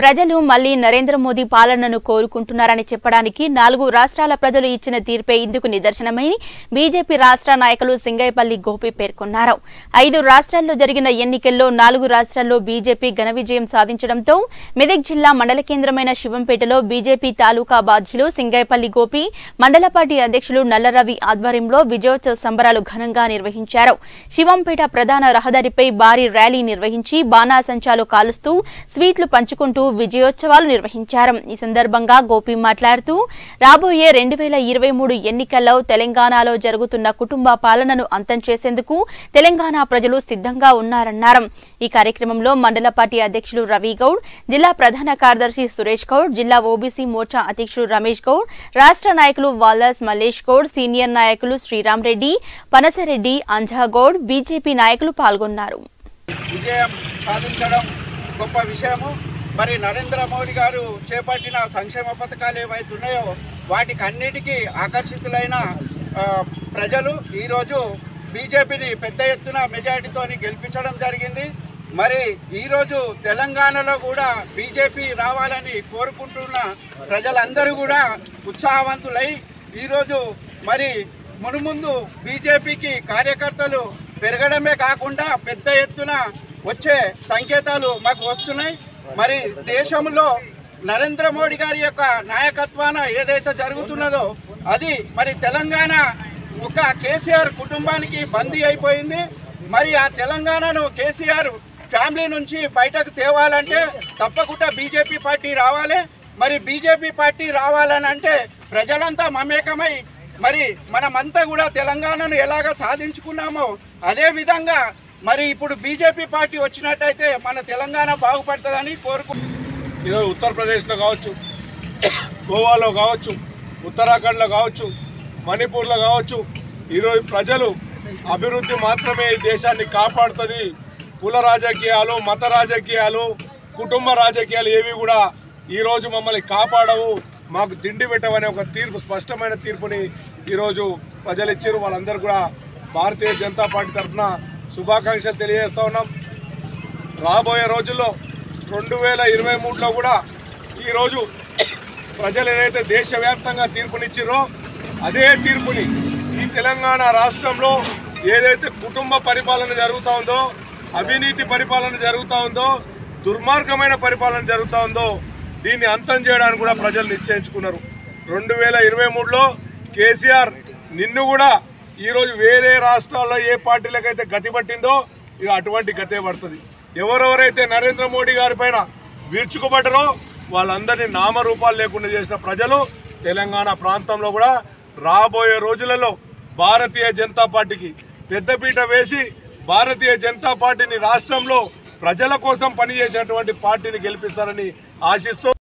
ప్రజలు మళ్లీ నరేంద్ర మోదీ పాలనను కోరుకుంటున్నారని చెప్పడానికి నాలుగు రాష్ట్రాల ప్రజలు ఇచ్చిన తీర్పే ఇందుకు నిదర్శనమని బీజేపీ రాష్ట్ర నాయకులు సింగైపల్లి గోపి పేర్కొన్నారు ఐదు రాష్ట్రాల్లో జరిగిన ఎన్నికల్లో నాలుగు రాష్ట్రాల్లో బీజేపీ ఘన విజయం సాధించడంతో మెదక్ జిల్లా మండల కేంద్రమైన శివంపేటలో బీజేపీ తాలూకా బాధ్యులు సింగైపల్లి గోపి మండల పార్టీ అధ్యక్షులు నల్లరవి ఆధ్వర్యంలో విజయోత్సవ సంబరాలు ఘనంగా నిర్వహించారు శివంపేట ప్రధాన రహదారిపై భారీ ర్యాలీ నిర్వహించి బాణాసంచాలు కాలుస్తూ స్వీట్లు పంచుకుంటూ విజయోత్సవాలు నిర్వహించారు ఈ సందర్భంగా గోపి మాట్లాడుతూ రాబోయే రెండు వేల ఇరవై మూడు ఎన్నికల్లో తెలంగాణలో జరుగుతున్న కుటుంబ పాలనను అంతం చేసేందుకు తెలంగాణ ప్రజలు సిద్ధంగా ఉన్నారన్నారు ఈ కార్యక్రమంలో మండల పార్టీ అధ్యక్షులు రవి గౌడ్ జిల్లా ప్రధాన కార్యదర్శి సురేష్ గౌడ్ జిల్లా ఓబీసీ మోర్చా అధ్యక్షులు రమేష్ గౌడ్ రాష్ట్ర నాయకులు వాల్దాస్ మల్లేష్ గౌడ్ సీనియర్ నాయకులు శ్రీరామ్ రెడ్డి పనసరెడ్డి అంజాగౌడ్ బీజేపీ నాయకులు పాల్గొన్నారు విజయం సాధించడం గొప్ప విషయము మరి నరేంద్ర మోడీ గారు చేపట్టిన సంక్షేమ పథకాలు ఏవైతే ఉన్నాయో వాటికి అన్నిటికీ ఆకర్షితులైన ఆ, ప్రజలు ఈరోజు బీజేపీని పెద్ద ఎత్తున మెజారిటీతో గెలిపించడం జరిగింది మరి ఈరోజు తెలంగాణలో కూడా బీజేపీ రావాలని కోరుకుంటున్న ప్రజలందరూ కూడా ఉత్సాహవంతులై ఈరోజు మరి మునుముందు బీజేపీకి కార్యకర్తలు పెరగడమే కాకుండా పెద్ద ఎత్తున వచ్చే సంకేతాలు మాకు వస్తున్నాయి మరి దేశంలో నరేంద్ర మోడీ గారి యొక్క నాయకత్వాన ఏదైతే జరుగుతున్నదో అది మరి తెలంగాణ ఒక కేసీఆర్ కుటుంబానికి బందీ అయిపోయింది మరి ఆ తెలంగాణను కేసీఆర్ ఫ్యామిలీ నుంచి బయటకు తేవాలంటే తప్పకుండా బీజేపీ పార్టీ రావాలి మరి బీజేపీ పార్టీ రావాలని అంటే ప్రజలంతా మమేకమై మరి మనమంతా కూడా తెలంగాణను ఎలాగ సాధించుకున్నామో అదే విధంగా మరి ఇప్పుడు బీజేపీ పార్టీ వచ్చినట్టయితే మన తెలంగాణ బాగుపడుతుందని కోరుకు ఈరోజు ఉత్తరప్రదేశ్లో కావచ్చు గోవాలో కావచ్చు ఉత్తరాఖండ్లో కావచ్చు మణిపూర్లో కావచ్చు ఈరోజు ప్రజలు అభివృద్ధి మాత్రమే ఈ దేశాన్ని కాపాడుతుంది కుల రాజకీయాలు మత రాజకీయాలు కుటుంబ రాజకీయాలు ఏవి కూడా ఈరోజు మమ్మల్ని కాపాడవు మాకు తిండి పెట్టవనే ఒక తీర్పు స్పష్టమైన తీర్పుని ఈరోజు ప్రజలు ఇచ్చారు వాళ్ళందరూ కూడా భారతీయ జనతా పార్టీ తరఫున శుభాకాంక్షలు తెలియజేస్తా ఉన్నాం రాబోయే రోజుల్లో రెండు వేల ఇరవై మూడులో కూడా ఈరోజు ప్రజలు ఏదైతే దేశవ్యాప్తంగా తీర్పునిచ్చిరో అదే తీర్పుని ఈ తెలంగాణ రాష్ట్రంలో ఏదైతే కుటుంబ పరిపాలన జరుగుతూ ఉందో అవినీతి పరిపాలన జరుగుతూ ఉందో దుర్మార్గమైన పరిపాలన జరుగుతూ ఉందో దీన్ని అంతం చేయడానికి కూడా ప్రజలు నిశ్చయించుకున్నారు రెండు వేల ఇరవై మూడులో కేసీఆర్ నిన్ను కూడా ఈరోజు వేరే రాష్ట్రాల్లో ఏ పార్టీలకైతే గతి పట్టిందో ఇక అటువంటి గతే పడుతుంది ఎవరెవరైతే నరేంద్ర మోడీ గారి పైన విరుచుకుపడ్డరో వాళ్ళందరినీ నామరూపాలు లేకుండా చేసిన ప్రజలు తెలంగాణ ప్రాంతంలో కూడా రాబోయే రోజులలో భారతీయ జనతా పార్టీకి పెద్దపీట వేసి భారతీయ జనతా పార్టీని రాష్ట్రంలో ప్రజల కోసం పనిచేసేటువంటి పార్టీని గెలిపిస్తారని ఆశిస్తూ